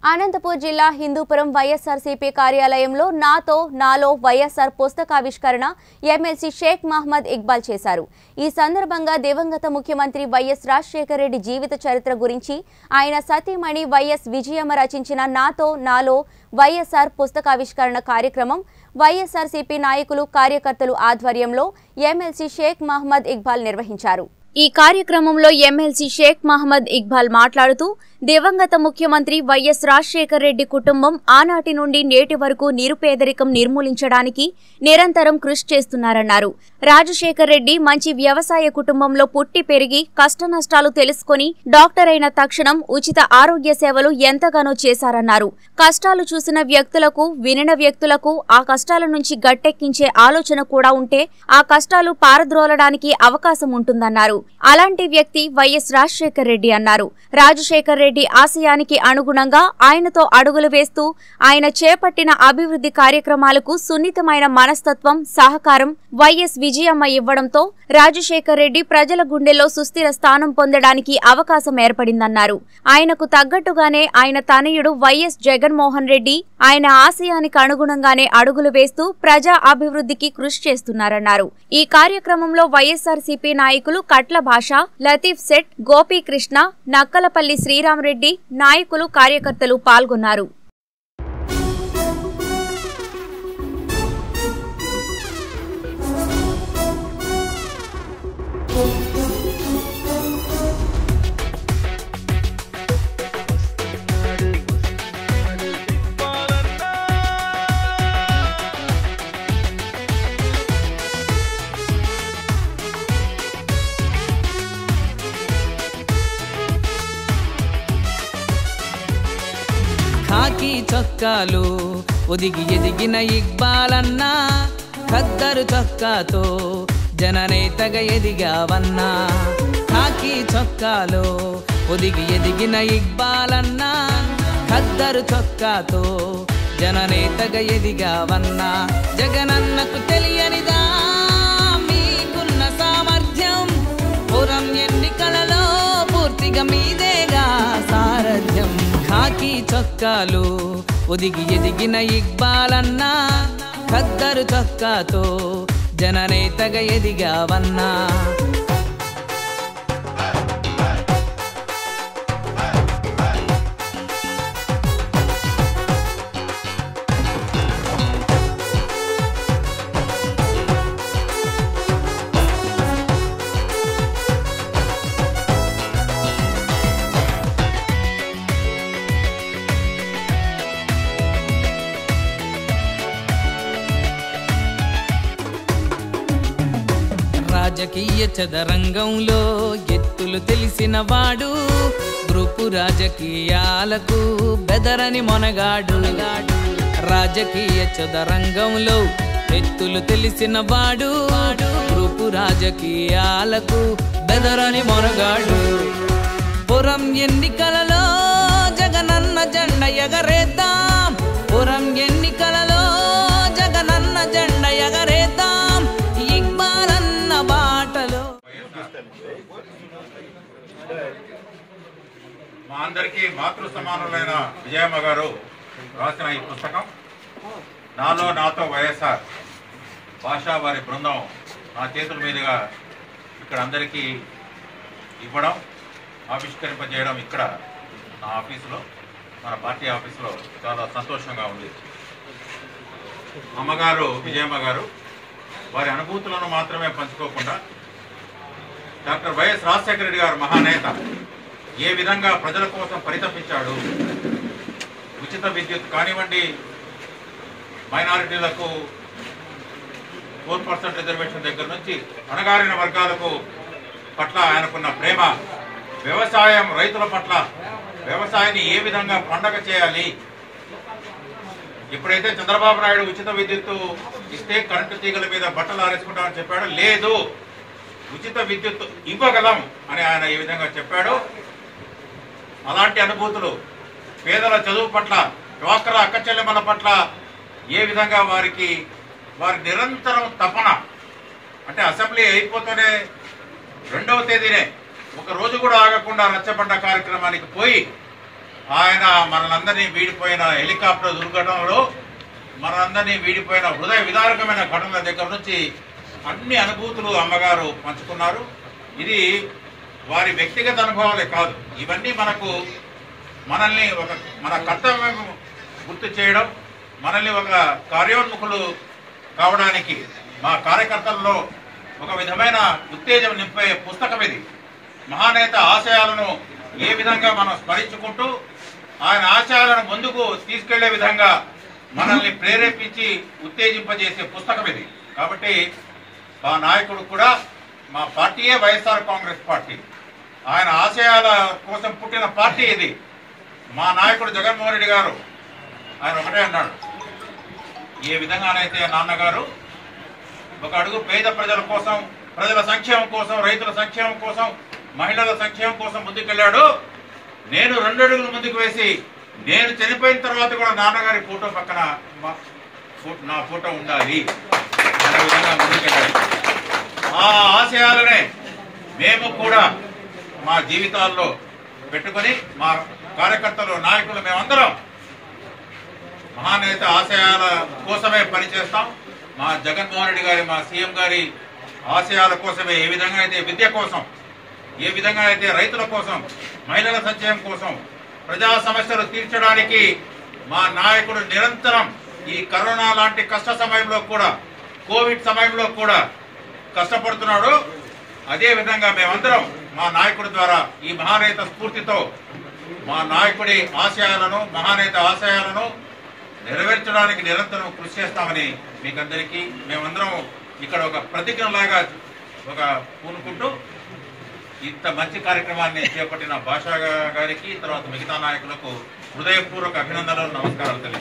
అనంతపూర్ జిల్లా హిందూపురం వైఎస్ఆర్సీపీ కార్యాలయంలో నాతో నాలో వైఎస్ఆర్ పుస్తకావిష్కరణ ఎమ్మెల్సీ షేక్ మహమ్మద్ ఇక్బాల్ చేశారు ఈ సందర్భంగా దివంగత ముఖ్యమంత్రి వైఎస్ రాజశేఖర రెడ్డి జీవిత చరిత్ర గురించి ఆయన సతీమణి వైఎస్ విజయమ్మ రచించిన నాతో నాలో వైఎస్ఆర్ పుస్తకావిష్కరణ కార్యక్రమం వైఎస్ఆర్సీపీ నాయకులు కార్యకర్తలు ఆధ్వర్యంలో ఎమ్మెల్సీ షేక్ మహమ్మద్ ఇక్బాల్ నిర్వహించారు ఈ కార్యక్రమంలో ఎమ్మెల్సీ షేక్ మహమ్మద్ ఇక్బాల్ మాట్లాడుతూ దివంగత ముఖ్యమంత్రి వైఎస్ రాజశేఖర్ రెడ్డి కుటుంబం ఆనాటి నుండి నేటి వరకు నిరుపేదరికం నిర్మూలించడానికి నిరంతరం కృషి చేస్తున్నారన్నారు రాజశేఖర్ రెడ్డి మంచి వ్యవసాయ కుటుంబంలో పుట్టి పెరిగి కష్టనష్టాలు తెలుసుకొని డాక్టర్ అయిన తక్షణం ఉచిత ఆరోగ్య సేవలు ఎంతగానో చేశారన్నారు కష్టాలు చూసిన వ్యక్తులకు వినిన వ్యక్తులకు ఆ కష్టాల నుంచి గట్టెక్కించే ఆలోచన కూడా ఉంటే ఆ కష్టాలు పారద్రోలడానికి అవకాశం ఉంటుందన్నారు అలాంటి వ్యక్తి వైఎస్ రాజశేఖర్ రెడ్డి అన్నారు రాజశేఖర్ రెడ్డి ఆశయానికి అనుగుణంగా ఆయనతో అడుగులు వేస్తూ ఆయన చేపట్టిన అభివృద్ధి కార్యక్రమాలకు సున్నితమైన మనస్తత్వం సహకారం వైఎస్ విజయమ్మ ఇవ్వడంతో రాజశేఖర్ రెడ్డి ప్రజల గుండెల్లో సుస్థిర స్థానం పొందడానికి అవకాశం ఏర్పడిందన్నారు ఆయనకు తగ్గట్టుగానే ఆయన తనయుడు వైఎస్ జగన్మోహన్ రెడ్డి ఆయన ఆశయానికి అనుగుణంగానే అడుగులు వేస్తూ ప్రజా అభివృద్ధికి కృషి చేస్తున్నారన్నారు ఈ కార్యక్రమంలో వైఎస్ఆర్సీపీ నాయకులు కట్ల భాష లతీఫ్ సెట్ గోపీకృష్ణ నక్కలపల్లి శ్రీరామరెడ్డి నాయకులు కార్యకర్తలు పాల్గొన్నారు ఖాకీ చొక్కాలు ఒదిగి ఎదిగిన ఇక్బాలన్నా ఖద్దరు చొక్కాతో జననేతగా ఎదిగావన్నా ఖాకీ చొక్కాలు ఒదిగి ఎదిగిన ఇక్బాలన్నా ఖద్దరు చొక్కాతో జననేతగా ఎదిగావన్నా జగనన్నకు తెలియనిదా మీకున్న సామర్థ్యం పురం ఎన్నికలలో పూర్తిగా మీదేగా సారథ్యం ఖాకీ చొక్కాలు ఒదిగి ఎదిగిన ఇక్బాలన్నా ఖద్దరు చొక్కాతో జననేతగా ఎదిగావన్నా రాజకీయ చదరంగంలో ఎత్తులు తెలిసిన వాడు గ్రూపు రాజకీయాలకు బెదరని మొనగాడు రాజకీయ చదరంగంలో ఎత్తులు తెలిసిన వాడు గ్రూపు రాజకీయాలకు బెదరని మొనగాడు పురం ఎన్నికలలో జగనన్న జెండ ఎగరేద్దాం పురం ఎన్నికలలో జగనన్న జెండ ఎగరేద్దాం ఇక్బాలన్న బాటలో మా అందరికీ మాతృ సమానులైన విజయమ్మ గారు రాసిన ఈ పుస్తకం నాలో నాతో వైఎస్ఆర్ భాషా వారి బృందం నా చేతుల మీదుగా ఇక్కడ అందరికీ ఇవ్వడం ఆవిష్కరింపజేయడం ఇక్కడ నా ఆఫీసులో మన పార్టీ ఆఫీసులో చాలా సంతోషంగా ఉంది అమ్మగారు విజయమ్మ గారు వారి అనుభూతులను మాత్రమే పంచుకోకుండా డాక్టర్ వైఎస్ రాజశేఖర రెడ్డి గారు మహానేత ఏ విధంగా ప్రజల కోసం పరితపించాడు ఉచిత విద్యుత్ కానివ్వండి మైనారిటీలకు ఫోర్ పర్సెంట్ రిజర్వేషన్ దగ్గర నుంచి అణగారిన వర్గాలకు పట్ల ఆయనకున్న ప్రేమ వ్యవసాయం రైతుల పట్ల వ్యవసాయాన్ని ఏ విధంగా పండగ చేయాలి ఇప్పుడైతే చంద్రబాబు నాయుడు ఉచిత విద్యుత్తు ఇస్తే కరెంటు తీగల మీద బట్టలు ఆరేసుకుంటామని చెప్పాడు లేదు ఉచిత విద్యుత్ ఇవ్వగలం అని ఆయన ఈ విధంగా చెప్పాడు అలాంటి అనుభూతులు పేదల చదువు పట్ల డ్వాక్రా అక్క చెల్లెమ్మల పట్ల ఏ విధంగా వారికి వారి నిరంతరం తపన అంటే అసెంబ్లీ అయిపోతూనే రెండవ తేదీనే ఒక రోజు కూడా ఆగకుండా రచ్చబండ కార్యక్రమానికి పోయి ఆయన మనందరినీ వీడిపోయిన హెలికాప్టర్ దుర్ఘటనలో మనందరినీ వీడిపోయిన హృదయ విదారకమైన ఘటనల దగ్గర నుంచి అన్ని అనుభూతులు అమ్మగారు పంచుకున్నారు ఇది వారి వ్యక్తిగత అనుభవాలే కాదు ఇవన్నీ మనకు మనల్ని ఒక మన కర్తవ్యం గుర్తు చేయడం మనల్ని ఒక కార్యోన్ముఖులు కావడానికి మా కార్యకర్తల్లో ఒక విధమైన ఉత్తేజం నింపే పుస్తకం ఇది మహానేత ఆశయాలను ఏ విధంగా మనం స్మరించుకుంటూ ఆయన ఆశయాలను ముందుకు తీసుకెళ్లే విధంగా మనల్ని ప్రేరేపించి ఉత్తేజింపజేసే పుస్తకం ఇది కాబట్టి మా నాయకుడు కూడా మా పార్టీయే వైఎస్ఆర్ కాంగ్రెస్ పార్టీ ఆయన ఆశయాల కోసం పుట్టిన పార్టీ ఇది మా నాయకుడు జగన్మోహన్ రెడ్డి గారు ఆయన ఒకటే అన్నాడు ఏ విధంగానైతే నాన్నగారు ఒక అడుగు పేద ప్రజల కోసం ప్రజల సంక్షేమం కోసం రైతుల సంక్షేమం కోసం మహిళల సంక్షేమం కోసం ముందుకెళ్ళాడు నేను రెండు అడుగులు ముందుకు వేసి నేను చనిపోయిన తర్వాత కూడా నాన్నగారి ఫోటో పక్కన మా- ఫో- నా ఫోటో ఉండాలి అనే విధంగా ముందుకెళ్ళాడు ఆ ఆశయాలనే మేము కూడా మా జీవితాల్లో పెట్టుకొని మా కార్యకర్తలు నాయకులు మేమందరం మహానేత ఆశయాల కోసమే పనిచేస్తాం మా జగన్మోహన్ రెడ్డి గారి మా సీఎం గారి ఆశయాల కోసమే ఏ విధంగా అయితే విద్య కోసం ఏ విధంగా అయితే రైతుల కోసం మహిళల సంక్షేమం కోసం ప్రజా సమస్యలు తీర్చడానికి మా నాయకుడు నిరంతరం ఈ కరోనా లాంటి కష్ట సమయంలో కూడా కోవిడ్ సమయంలో కూడా కష్టపడుతున్నాడు అదే విధంగా మేమందరం మా నాయకుడి ద్వారా ఈ మహానేత స్ఫూర్తితో మా నాయకుడి ఆశయాలను మహానేత ఆశయాలను నెరవేర్చడానికి నిరంతరం కృషి చేస్తామని మీకందరికీ మేమందరం ఇక్కడ ఒక ప్రతిజ్ఞలాగా ఒక పూనుకుంటూ ఇంత మంచి కార్యక్రమాన్ని చేపట్టిన భాషా గారికి తర్వాత మిగతా నాయకులకు హృదయపూర్వక అభినందనలు నమస్కారాలు తెలియజేస్తున్నాను